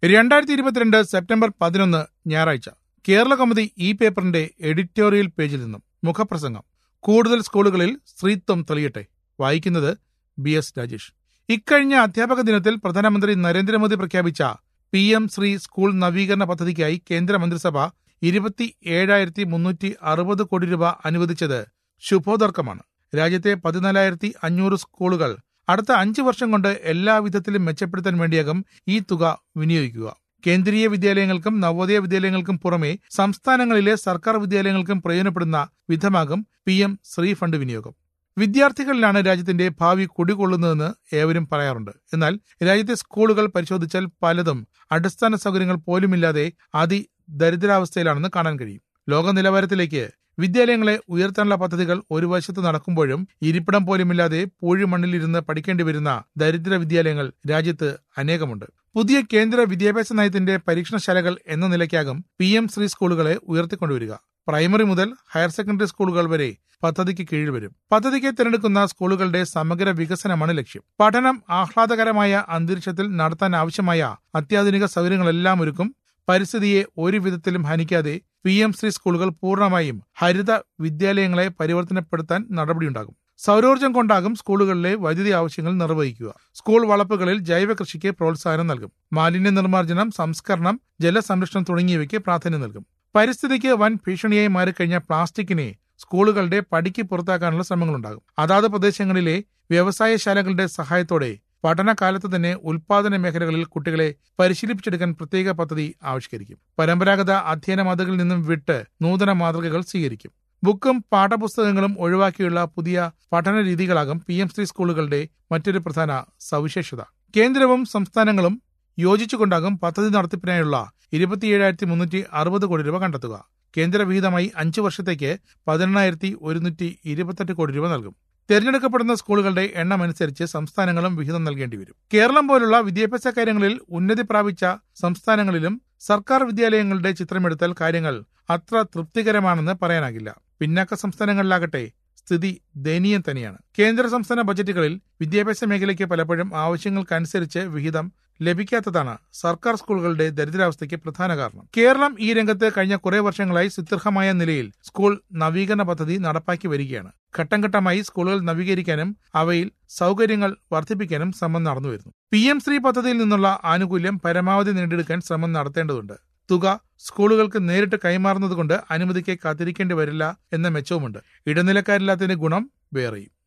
രണ്ടായിരത്തി ഇരുപത്തിരണ്ട് സെപ്റ്റംബർ പതിനൊന്ന് ഞായറാഴ്ച കേരള കൗമുദി ഈ പേപ്പറിന്റെ എഡിറ്റോറിയൽ പേജിൽ നിന്നും മുഖപ്രസംഗം കൂടുതൽ സ്കൂളുകളിൽ സ്ത്രീത്വം തെളിയട്ടെ വായിക്കുന്നത് ബി എസ് രാജേഷ് ഇക്കഴിഞ്ഞ അധ്യാപക ദിനത്തിൽ പ്രധാനമന്ത്രി നരേന്ദ്രമോദി പ്രഖ്യാപിച്ച പി എം ശ്രീ സ്കൂൾ നവീകരണ പദ്ധതിക്കായി കേന്ദ്ര മന്ത്രിസഭ ഇരുപത്തി ഏഴായിരത്തി മുന്നൂറ്റി അറുപത് കോടി രൂപ അനുവദിച്ചത് ശുഭോദർക്കമാണ് രാജ്യത്തെ പതിനാലായിരത്തി അഞ്ഞൂറ് സ്കൂളുകൾ അടുത്ത അഞ്ച് വർഷം കൊണ്ട് എല്ലാ വിധത്തിലും മെച്ചപ്പെടുത്താൻ വേണ്ടിയാകും ഈ തുക വിനിയോഗിക്കുക കേന്ദ്രീയ വിദ്യാലയങ്ങൾക്കും നവോദയ വിദ്യാലയങ്ങൾക്കും പുറമെ സംസ്ഥാനങ്ങളിലെ സർക്കാർ വിദ്യാലയങ്ങൾക്കും പ്രയോജനപ്പെടുന്ന വിധമാകും പി എം ശ്രീ ഫണ്ട് വിനിയോഗം വിദ്യാർത്ഥികളിലാണ് രാജ്യത്തിന്റെ ഭാവി കുടികൊള്ളുന്നതെന്ന് ഏവരും പറയാറുണ്ട് എന്നാൽ രാജ്യത്തെ സ്കൂളുകൾ പരിശോധിച്ചാൽ പലതും അടിസ്ഥാന സൗകര്യങ്ങൾ പോലുമില്ലാതെ അതി ദരിദ്രാവസ്ഥയിലാണെന്ന് കാണാൻ കഴിയും ലോക നിലവാരത്തിലേക്ക് വിദ്യാലയങ്ങളെ ഉയർത്താനുള്ള പദ്ധതികൾ ഒരു വശത്ത് നടക്കുമ്പോഴും ഇരിപ്പിടം പോലുമില്ലാതെ പൂഴിമണ്ണിലിരുന്ന് പഠിക്കേണ്ടി വരുന്ന ദരിദ്ര വിദ്യാലയങ്ങൾ രാജ്യത്ത് അനേകമുണ്ട് പുതിയ കേന്ദ്ര വിദ്യാഭ്യാസ നയത്തിന്റെ പരീക്ഷണശാലകൾ എന്ന നിലയ്ക്കാകും പി എം ശ്രീ സ്കൂളുകളെ ഉയർത്തിക്കൊണ്ടുവരിക പ്രൈമറി മുതൽ ഹയർ സെക്കൻഡറി സ്കൂളുകൾ വരെ പദ്ധതിക്ക് കീഴിൽ വരും പദ്ധതിക്ക് തിരഞ്ഞെടുക്കുന്ന സ്കൂളുകളുടെ സമഗ്ര വികസനമാണ് ലക്ഷ്യം പഠനം ആഹ്ലാദകരമായ അന്തരീക്ഷത്തിൽ നടത്താൻ ആവശ്യമായ അത്യാധുനിക സൗകര്യങ്ങളെല്ലാം ഒരുക്കും പരിസ്ഥിതിയെ ഒരു വിധത്തിലും ഹനിക്കാതെ പി എം ശ്രീ സ്കൂളുകൾ പൂർണ്ണമായും ഹരിത വിദ്യാലയങ്ങളെ പരിവർത്തനപ്പെടുത്താൻ നടപടിയുണ്ടാകും സൗരോർജ്ജം കൊണ്ടാകും സ്കൂളുകളിലെ വൈദ്യുതി ആവശ്യങ്ങൾ നിർവഹിക്കുക സ്കൂൾ വളപ്പുകളിൽ ജൈവ കൃഷിക്ക് പ്രോത്സാഹനം നൽകും മാലിന്യ നിർമ്മാർജ്ജനം സംസ്കരണം ജലസംരക്ഷണം തുടങ്ങിയവയ്ക്ക് പ്രാധാന്യം നൽകും പരിസ്ഥിതിക്ക് വൻ ഭീഷണിയായി മാറിക്കഴിഞ്ഞ പ്ലാസ്റ്റിക്കിനെ സ്കൂളുകളുടെ പടിക്ക് പുറത്താക്കാനുള്ള ശ്രമങ്ങളുണ്ടാകും അതാത് പ്രദേശങ്ങളിലെ വ്യവസായശാലകളുടെ സഹായത്തോടെ പഠനകാലത്ത് തന്നെ ഉൽപാദന മേഖലകളിൽ കുട്ടികളെ പരിശീലിപ്പിച്ചെടുക്കാൻ പ്രത്യേക പദ്ധതി ആവിഷ്കരിക്കും പരമ്പരാഗത അധ്യയന മാതൃകയിൽ നിന്നും വിട്ട് നൂതന മാതൃകകൾ സ്വീകരിക്കും ബുക്കും പാഠപുസ്തകങ്ങളും ഒഴിവാക്കിയുള്ള പുതിയ പഠന രീതികളാകും പി എം ശ്രീ സ്കൂളുകളുടെ മറ്റൊരു പ്രധാന സവിശേഷത കേന്ദ്രവും സംസ്ഥാനങ്ങളും യോജിച്ചുകൊണ്ടാകും പദ്ധതി നടത്തിപ്പിനായുള്ള ഇരുപത്തിയേഴായിരത്തി മുന്നൂറ്റി അറുപത് കോടി രൂപ കണ്ടെത്തുക കേന്ദ്ര വിഹിതമായി അഞ്ചു വർഷത്തേക്ക് പതിനെണ്ണായിരത്തി ഒരുന്നൂറ്റി ഇരുപത്തെട്ട് കോടി രൂപ നൽകും തെരഞ്ഞെടുക്കപ്പെടുന്ന സ്കൂളുകളുടെ എണ്ണം അനുസരിച്ച് സംസ്ഥാനങ്ങളും വിഹിതം നൽകേണ്ടി വരും കേരളം പോലുള്ള വിദ്യാഭ്യാസ കാര്യങ്ങളിൽ ഉന്നതി പ്രാപിച്ച സംസ്ഥാനങ്ങളിലും സർക്കാർ വിദ്യാലയങ്ങളുടെ ചിത്രമെടുത്താൽ കാര്യങ്ങൾ അത്ര തൃപ്തികരമാണെന്ന് പറയാനാകില്ല പിന്നാക്ക സംസ്ഥാനങ്ങളിലാകട്ടെ സ്ഥിതി ദയനീയം തന്നെയാണ് കേന്ദ്ര സംസ്ഥാന ബജറ്റുകളിൽ വിദ്യാഭ്യാസ മേഖലയ്ക്ക് പലപ്പോഴും ആവശ്യങ്ങൾക്കനുസരിച്ച് വിഹിതം ലഭിക്കാത്തതാണ് സർക്കാർ സ്കൂളുകളുടെ ദരിദ്രാവസ്ഥയ്ക്ക് പ്രധാന കാരണം കേരളം ഈ രംഗത്ത് കഴിഞ്ഞ കുറെ വർഷങ്ങളായി സുദൃഢമായ നിലയിൽ സ്കൂൾ നവീകരണ പദ്ധതി നടപ്പാക്കി വരികയാണ് ഘട്ടം ഘട്ടമായി സ്കൂളുകൾ നവീകരിക്കാനും അവയിൽ സൗകര്യങ്ങൾ വർദ്ധിപ്പിക്കാനും ശ്രമം നടന്നുവരുന്നു പി എം ശ്രീ പദ്ധതിയിൽ നിന്നുള്ള ആനുകൂല്യം പരമാവധി നേടിയെടുക്കാൻ ശ്രമം നടത്തേണ്ടതുണ്ട് തുക സ്കൂളുകൾക്ക് നേരിട്ട് കൈമാറുന്നതുകൊണ്ട് അനുമതിക്ക് കാത്തിരിക്കേണ്ടി വരില്ല എന്ന മെച്ചവുമുണ്ട് ഇടനിലക്കാരില്ലാത്തതിന്റെ ഗുണം വേറെയും